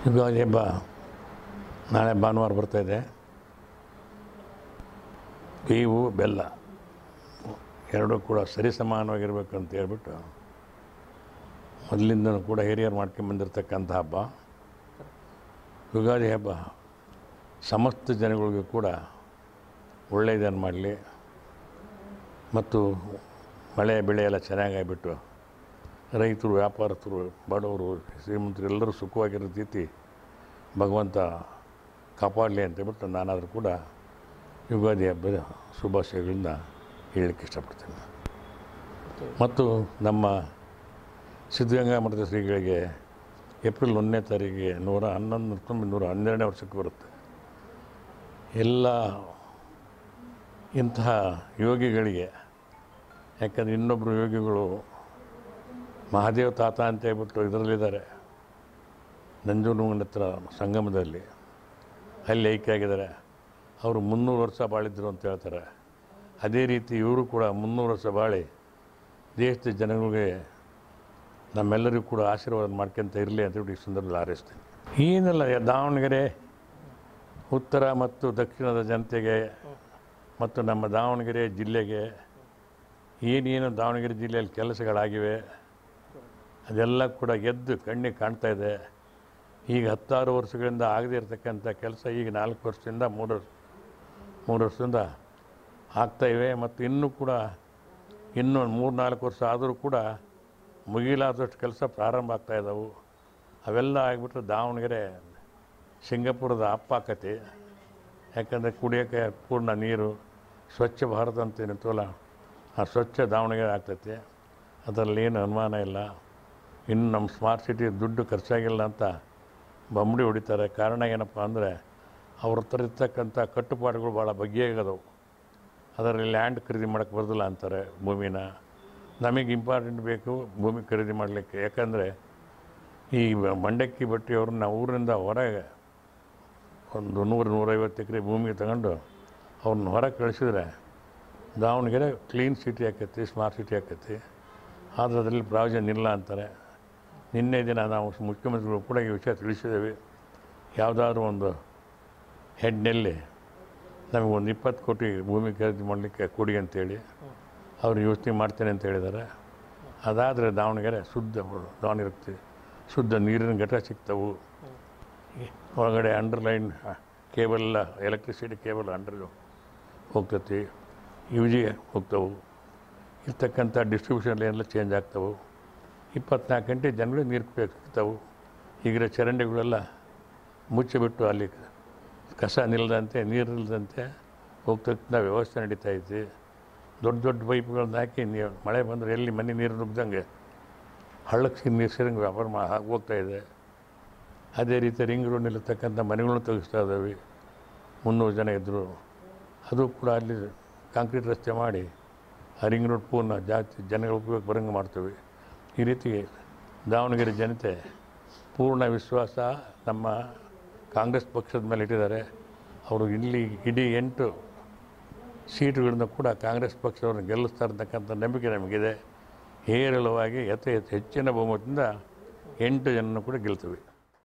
ಯುಗಾದಿ ಹಬ್ಬ ನಾಳೆ ಭಾನುವಾರ ಬರ್ತಾಯಿದೆ ಬೇವು ಬೆಲ್ಲ ಎರಡೂ ಕೂಡ ಸರಿಸಮಾನವಾಗಿರ್ಬೇಕು ಅಂತ ಹೇಳ್ಬಿಟ್ಟು ಮೊದಲಿಂದನೂ ಕೂಡ ಹಿರಿಯರು ಮಾಡ್ಕೊಂಬಂದಿರ್ತಕ್ಕಂಥ ಹಬ್ಬ ಯುಗಾದಿ ಹಬ್ಬ ಸಮಸ್ತ ಜನಗಳಿಗೂ ಕೂಡ ಒಳ್ಳೆಯದನ್ನು ಮಾಡಲಿ ಮತ್ತು ಮಳೆ ಬೆಳೆ ಎಲ್ಲ ಚೆನ್ನಾಗಾಗಿಬಿಟ್ಟು ರೈತರು ವ್ಯಾಪಾರಸ್ಥರು ಬಡವರು ಶ್ರೀಮಂತರು ಎಲ್ಲರೂ ಸುಖವಾಗಿರೋ ರೀತಿ ಭಗವಂತ ಕಾಪಾಡಲಿ ಅಂತ ಹೇಳ್ಬಿಟ್ಟು ನಾನಾದರೂ ಕೂಡ ಯುಗಾದಿ ಹಬ್ಬದ ಶುಭಾಶಯಗಳನ್ನ ಹೇಳಲಿಕ್ಕೆ ಇಷ್ಟಪಡ್ತೀನಿ ಮತ್ತು ನಮ್ಮ ಸಿದ್ಧಗಂಗಾ ಮಠದ ಶ್ರೀಗಳಿಗೆ ಏಪ್ರಿಲ್ ಒಂದನೇ ತಾರೀಕಿಗೆ ನೂರ ಹನ್ನೊಂದು ಹತ್ತೊಂಬತ್ತು ನೂರ ಹನ್ನೆರಡನೇ ವರ್ಷಕ್ಕೆ ಬರುತ್ತೆ ಎಲ್ಲ ಇಂತಹ ಯೋಗಿಗಳಿಗೆ ಯಾಕಂದರೆ ಇನ್ನೊಬ್ಬರು ಯೋಗಿಗಳು ಮಹಾದೇವ ತಾತ ಅಂತ ಹೇಳ್ಬಿಟ್ಟು ಇದರಲ್ಲಿದ್ದಾರೆ ನಂಜನಗೂಡಿನ ಹತ್ರ ಸಂಗಮದಲ್ಲಿ ಅಲ್ಲಿ ಐಕ್ಯ ಆಗಿದ್ದಾರೆ ಅವರು ಮುನ್ನೂರು ವರ್ಷ ಬಾಳಿದ್ರು ಅಂತ ಹೇಳ್ತಾರೆ ಅದೇ ರೀತಿ ಇವರು ಕೂಡ ಮುನ್ನೂರು ವರ್ಷ ಬಾಳಿ ದೇಶದ ಜನಗಳಿಗೆ ನಮ್ಮೆಲ್ಲರಿಗೂ ಕೂಡ ಆಶೀರ್ವಾದ ಮಾಡ್ಕೊಂತ ಇರಲಿ ಅಂತ ಹೇಳಿ ಈ ಸಂದರ್ಭದಲ್ಲಿ ಹಾರೈಸ್ತೀನಿ ಏನಿಲ್ಲ ದಾವಣಗೆರೆ ಉತ್ತರ ಮತ್ತು ದಕ್ಷಿಣದ ಜನತೆಗೆ ಮತ್ತು ನಮ್ಮ ದಾವಣಗೆರೆ ಜಿಲ್ಲೆಗೆ ಏನೇನು ದಾವಣಗೆರೆ ಜಿಲ್ಲೆಯಲ್ಲಿ ಕೆಲಸಗಳಾಗಿವೆ ಅದೆಲ್ಲ ಕೂಡ ಎದ್ದು ಕಣ್ಣಿಗೆ ಕಾಣ್ತಾ ಇದೆ ಈಗ ಹತ್ತಾರು ವರ್ಷಗಳಿಂದ ಆಗದೇ ಇರತಕ್ಕಂಥ ಕೆಲಸ ಈಗ ನಾಲ್ಕು ವರ್ಷದಿಂದ ಮೂರು ವರ್ಷ ಮೂರು ವರ್ಷದಿಂದ ಆಗ್ತಾಯಿವೆ ಮತ್ತು ಇನ್ನೂ ಕೂಡ ಇನ್ನೂ ಮೂರು ನಾಲ್ಕು ವರ್ಷ ಆದರೂ ಕೂಡ ಮುಗಿಲಾದಷ್ಟು ಕೆಲಸ ಪ್ರಾರಂಭ ಆಗ್ತಾ ಇದ್ದಾವೆ ಅವೆಲ್ಲ ಆಗಿಬಿಟ್ರೆ ದಾವಣಗೆರೆ ಸಿಂಗಾಪುರದ ಅಪ್ಪಾಕತೆ ಯಾಕಂದರೆ ಕುಡಿಯೋಕ್ಕೆ ಪೂರ್ಣ ನೀರು ಸ್ವಚ್ಛ ಭಾರತ ಅಂತ ಏನಂತವಲ್ಲ ಆ ಸ್ವಚ್ಛ ದಾವಣಗೆರೆ ಆಗ್ತೈತೆ ಅದರಲ್ಲಿ ಏನು ಅನುಮಾನ ಇಲ್ಲ ಇನ್ನು ನಮ್ಮ ಸ್ಮಾರ್ಟ್ ಸಿಟಿ ದುಡ್ಡು ಖರ್ಚಾಗಿಲ್ಲ ಅಂತ ಬಂಬಡಿ ಹೊಡಿತಾರೆ ಕಾರಣ ಏನಪ್ಪ ಅಂದರೆ ಅವ್ರ ಹತ್ರ ಇರ್ತಕ್ಕಂಥ ಕಟ್ಟುಪಾಡುಗಳು ಭಾಳ ಬಗೆಯಾಗದವು ಅದರಲ್ಲಿ ಲ್ಯಾಂಡ್ ಖರೀದಿ ಮಾಡೋಕ್ಕೆ ಬರೋದಿಲ್ಲ ಅಂತಾರೆ ಭೂಮಿನ ನಮಗೆ ಇಂಪಾರ್ಟೆಂಟ್ ಬೇಕು ಭೂಮಿ ಖರೀದಿ ಮಾಡಲಿಕ್ಕೆ ಯಾಕಂದರೆ ಈ ಮಂಡಕ್ಕಿ ಬಟ್ಟಿಯವ್ರನ್ನ ಊರಿನಿಂದ ಹೊರಗೆ ಒಂದು ನೂರು ನೂರೈವತ್ತು ಎಕರೆ ಭೂಮಿಗೆ ತಗೊಂಡು ಅವ್ರನ್ನ ಹೊರಗೆ ಕಳಿಸಿದ್ರೆ ದಾವಣಗೆರೆ ಕ್ಲೀನ್ ಸಿಟಿ ಆಕೈತಿ ಸ್ಮಾರ್ಟ್ ಸಿಟಿ ಆಕೈತಿ ಆದರೆ ಅದರಲ್ಲಿ ಪ್ರಾವಿಷನ್ ಇಲ್ಲ ಅಂತಾರೆ ನಿನ್ನೆ ದಿನ ನಾವು ಮುಖ್ಯಮಂತ್ರಿಗಳು ಕೂಡ ಈ ವಿಷಯ ತಿಳಿಸಿದ್ದೇವೆ ಯಾವುದಾದ್ರೂ ಒಂದು ಹೆಡ್ನಲ್ಲಿ ನಮಗೆ ಒಂದು ಇಪ್ಪತ್ತು ಕೋಟಿ ಭೂಮಿ ಖರೀದಿ ಮಾಡಲಿಕ್ಕೆ ಕೊಡಿ ಅಂತೇಳಿ ಅವ್ರು ಯೋಚನೆ ಮಾಡ್ತೇನೆ ಅಂತ ಹೇಳಿದ್ದಾರೆ ಅದಾದರೆ ದಾವಣಗೆರೆ ಶುದ್ಧ ದಾವಣಗೆರೆ ಶುದ್ಧ ನೀರಿನ ಘಟ ಸಿಗ್ತವು ಒಳಗಡೆ underline cable electricity cable under ಹೋಗ್ತತಿ ಯು ಜಿ ಹೋಗ್ತವೆ ಇರ್ತಕ್ಕಂಥ ಡಿಸ್ಟ್ರಿಬ್ಯೂಷನ್ ಲೈನೆಲ್ಲ ಚೇಂಜ್ ಆಗ್ತವೆ ಇಪ್ಪತ್ನಾಲ್ಕು ಗಂಟೆ ಜನಗಳಿಗೆ ನೀರು ಸಿಗ್ತವೆ ಈಗಿರೋ ಚರಂಡಿಗಳೆಲ್ಲ ಮುಚ್ಚಿಬಿಟ್ಟು ಅಲ್ಲಿ ಕಸ ನಿಲ್ಲದಂತೆ ನೀರು ನಿಲ್ಲದಂತೆ ಹೋಗ್ತಕ್ಕಂಥ ವ್ಯವಸ್ಥೆ ನಡೀತಾ ಐತಿ ದೊಡ್ಡ ದೊಡ್ಡ ಪೈಪ್ಗಳನ್ನ ಹಾಕಿ ನೀವು ಮಳೆ ಬಂದರೆ ಎಲ್ಲಿ ಮನೆ ನೀರು ನುಗ್ದಂಗೆ ಹಳ್ಳಕ್ಕೆ ನೀರು ಸೇರಂಗೆ ವ್ಯಾಪಾರ ಮಾ ಹೋಗ್ತಾ ಇದೆ ಅದೇ ರೀತಿ ರಿಂಗ್ ರೋಡ್ನಲ್ಲಿರ್ತಕ್ಕಂಥ ಮನೆಗಳನ್ನು ತೆಗಿಸ್ತಾ ಇದ್ದಾವೆ ಮುನ್ನೂರು ಜನ ಇದ್ದರು ಅದು ಕೂಡ ಅಲ್ಲಿ ಕಾಂಕ್ರೀಟ್ ರಸ್ತೆ ಮಾಡಿ ಆ ರಿಂಗ್ ರೋಡ್ ಪೂರ್ಣ ಜಾಸ್ತಿ ಜನಗಳ ಉಪಯೋಗ ಬರಂಗೆ ಮಾಡ್ತೀವಿ ಈ ರೀತಿ ದಾವಣಗೆರೆ ಜನತೆ ಪೂರ್ಣ ವಿಶ್ವಾಸ ನಮ್ಮ ಕಾಂಗ್ರೆಸ್ ಪಕ್ಷದ ಮೇಲೆ ಇಟ್ಟಿದ್ದಾರೆ ಅವರು ಇಲ್ಲಿ ಇಡೀ ಎಂಟು ಸೀಟುಗಳನ್ನು ಕೂಡ ಕಾಂಗ್ರೆಸ್ ಪಕ್ಷವನ್ನು ಗೆಲ್ಲಿಸ್ತಾ ಇರ್ತಕ್ಕಂಥ ನಂಬಿಕೆ ನಮಗಿದೆ ಹೇರಳವಾಗಿ ಯಥೇಚ್ಛ ಹೆಚ್ಚಿನ ಬಹುಮತದಿಂದ ಎಂಟು ಜನನ್ನು ಕೂಡ ಗೆಲ್ತೀವಿ